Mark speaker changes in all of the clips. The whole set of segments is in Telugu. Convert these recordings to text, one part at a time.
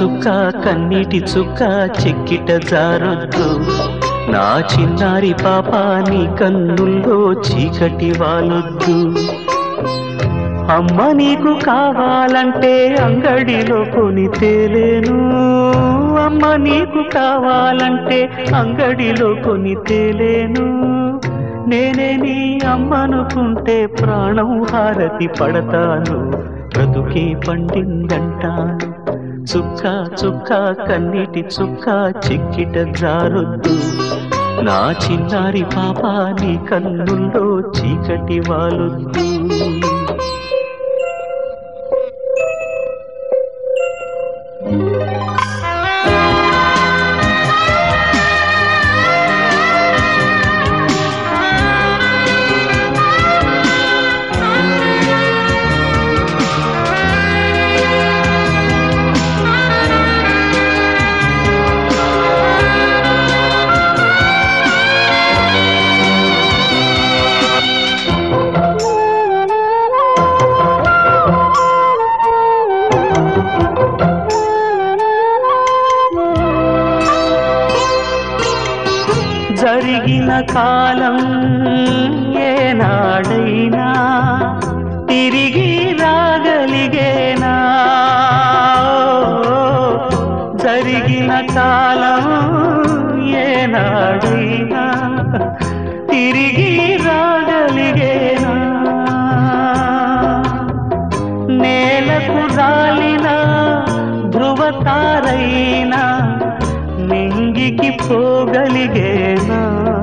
Speaker 1: చుక్క కన్నీటి చుక్క చెక్కిట జారొద్దు నా చిన్నారి పాప నీ కన్నుల్లో చీకటి వాలొద్దు అమ్మ నీకు కావాలంటే అంగడిలో కొని తేలేను అమ్మ నీకు కావాలంటే అంగడిలో కొని తేలేను నేనే నీ అమ్మనుకుంటే ప్రాణం హారతి పడతాను బ్రతుకే పండిందంటాను చుక్క చుక్క కన్నీటి చుక్క చిక్కిట జారొద్దు నా చిన్నారి పాప నీ కన్నుల్లో చీకటి వాలొద్దు జరిగిన కాలం ఏనాడైనా తిరిగి రాగలిగేనా జరిగిన కాలం ఏనాడైనా తిరిగి రాగలిగేనా నేలకు రాలిన ధృవతారైనా మింగికి పోగలిగేనా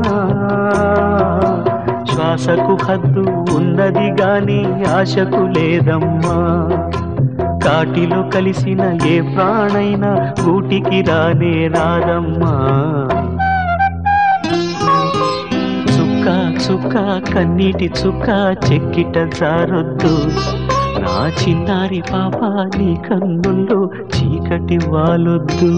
Speaker 1: శ్వాసకు హద్దు ఉన్నది గాని ఆశకు లేదమ్మా కాటిలో కలిసిన ఏ ప్రాణైనా గూటికి రానే రాదమ్మా చుక్క చుక్క కన్నీటి చుక్క చెక్కిట జారొద్దు నా చిన్నారి పాప నీ కన్నుల్లో చీకటి వాలొద్దు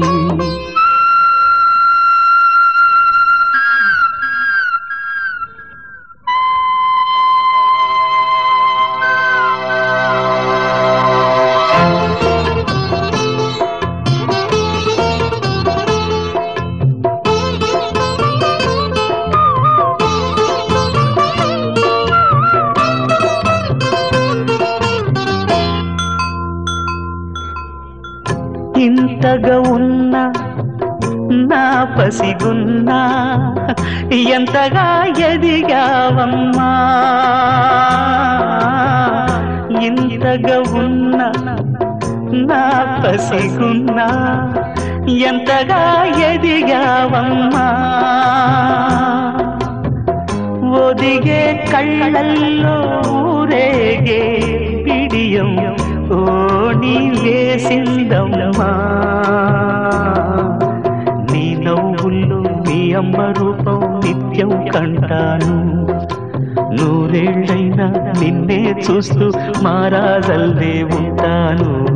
Speaker 1: ఇంతగా ఉన్న నా పసిగున్నా ఎంతగా ఎదిగావమ్మా ఇంతగా ఉన్న నా పసిగున్నా ఎంతగా ఎదిగావమ్మా ఒదిగే కళ్ళల్లో ఊరేగే పిడియం ఓ నీ వేసిందమ్మా నీ నవ్వుల్లో నీ అమ్మ రూపం నిత్యం కంటాను నూరేళ్ళైనా నిన్నే చూస్తూ మారాజల్లే ఉంటాను